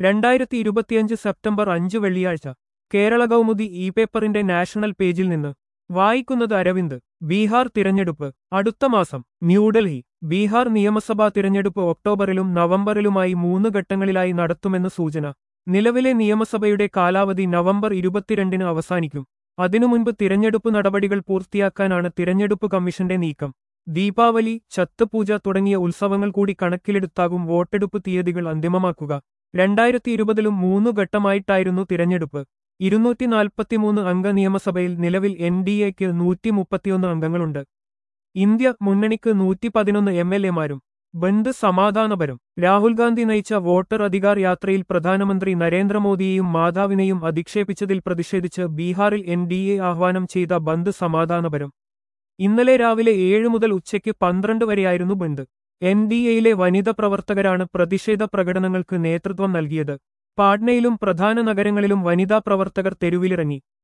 രണ്ടായിരത്തി ഇരുപത്തിയഞ്ച് സെപ്റ്റംബർ അഞ്ച് വെള്ളിയാഴ്ച കേരള കൗമുദി ഇ പേപ്പറിന്റെ നാഷണൽ പേജിൽ നിന്ന് വായിക്കുന്നത് അരവിന്ദ് ബീഹാർ തിരഞ്ഞെടുപ്പ് അടുത്ത മാസം ന്യൂഡൽഹി ബീഹാർ നിയമസഭാ തിരഞ്ഞെടുപ്പ് ഒക്ടോബറിലും നവംബറിലുമായി മൂന്ന് ഘട്ടങ്ങളിലായി നടത്തുമെന്ന് സൂചന നിലവിലെ നിയമസഭയുടെ കാലാവധി നവംബർ ഇരുപത്തിരണ്ടിന് അവസാനിക്കും അതിനു മുൻപ് തിരഞ്ഞെടുപ്പ് നടപടികൾ പൂർത്തിയാക്കാനാണ് തിരഞ്ഞെടുപ്പ് കമ്മീഷന്റെ നീക്കം ദീപാവലി ചത്തുപൂജ തുടങ്ങിയ ഉത്സവങ്ങൾ കൂടി കണക്കിലെടുത്താകും വോട്ടെടുപ്പ് തീയതികൾ അന്തിമമാക്കുക രണ്ടായിരത്തി ഇരുപതിലും മൂന്നു ഘട്ടമായിട്ടായിരുന്നു തിരഞ്ഞെടുപ്പ് ഇരുന്നൂറ്റി നാൽപ്പത്തിമൂന്ന് അംഗ നിയമസഭയിൽ നിലവിൽ എൻ ഡി എക്ക് നൂറ്റി മുപ്പത്തിയൊന്ന് അംഗങ്ങളുണ്ട് ഇന്ത്യ മുന്നണിക്ക് നൂറ്റി പതിനൊന്ന് എം എൽ എമാരും ബന്ദ് സമാധാനപരം രാഹുൽ ഗാന്ധി നയിച്ച വോട്ടർ അധികാർ യാത്രയിൽ പ്രധാനമന്ത്രി നരേന്ദ്രമോദിയെയും മാധവിനെയും അധിക്ഷേപിച്ചതിൽ പ്രതിഷേധിച്ച് ബീഹാറിൽ എൻ ഡി എ ആഹ്വാനം ചെയ്ത ബന്ദ് സമാധാനപരം ഇന്നലെ രാവിലെ ഏഴ് മുതൽ ഉച്ചയ്ക്ക് പന്ത്രണ്ട് വരെയായിരുന്നു ബന്ദ് എൻ ഡി എയിലെ വനിത പ്രവർത്തകരാണ് പ്രതിഷേധ പ്രകടനങ്ങൾക്ക് നേതൃത്വം നൽകിയത് പാട്നയിലും പ്രധാന നഗരങ്ങളിലും വനിതാ പ്രവർത്തകർ തെരുവിലിറങ്ങി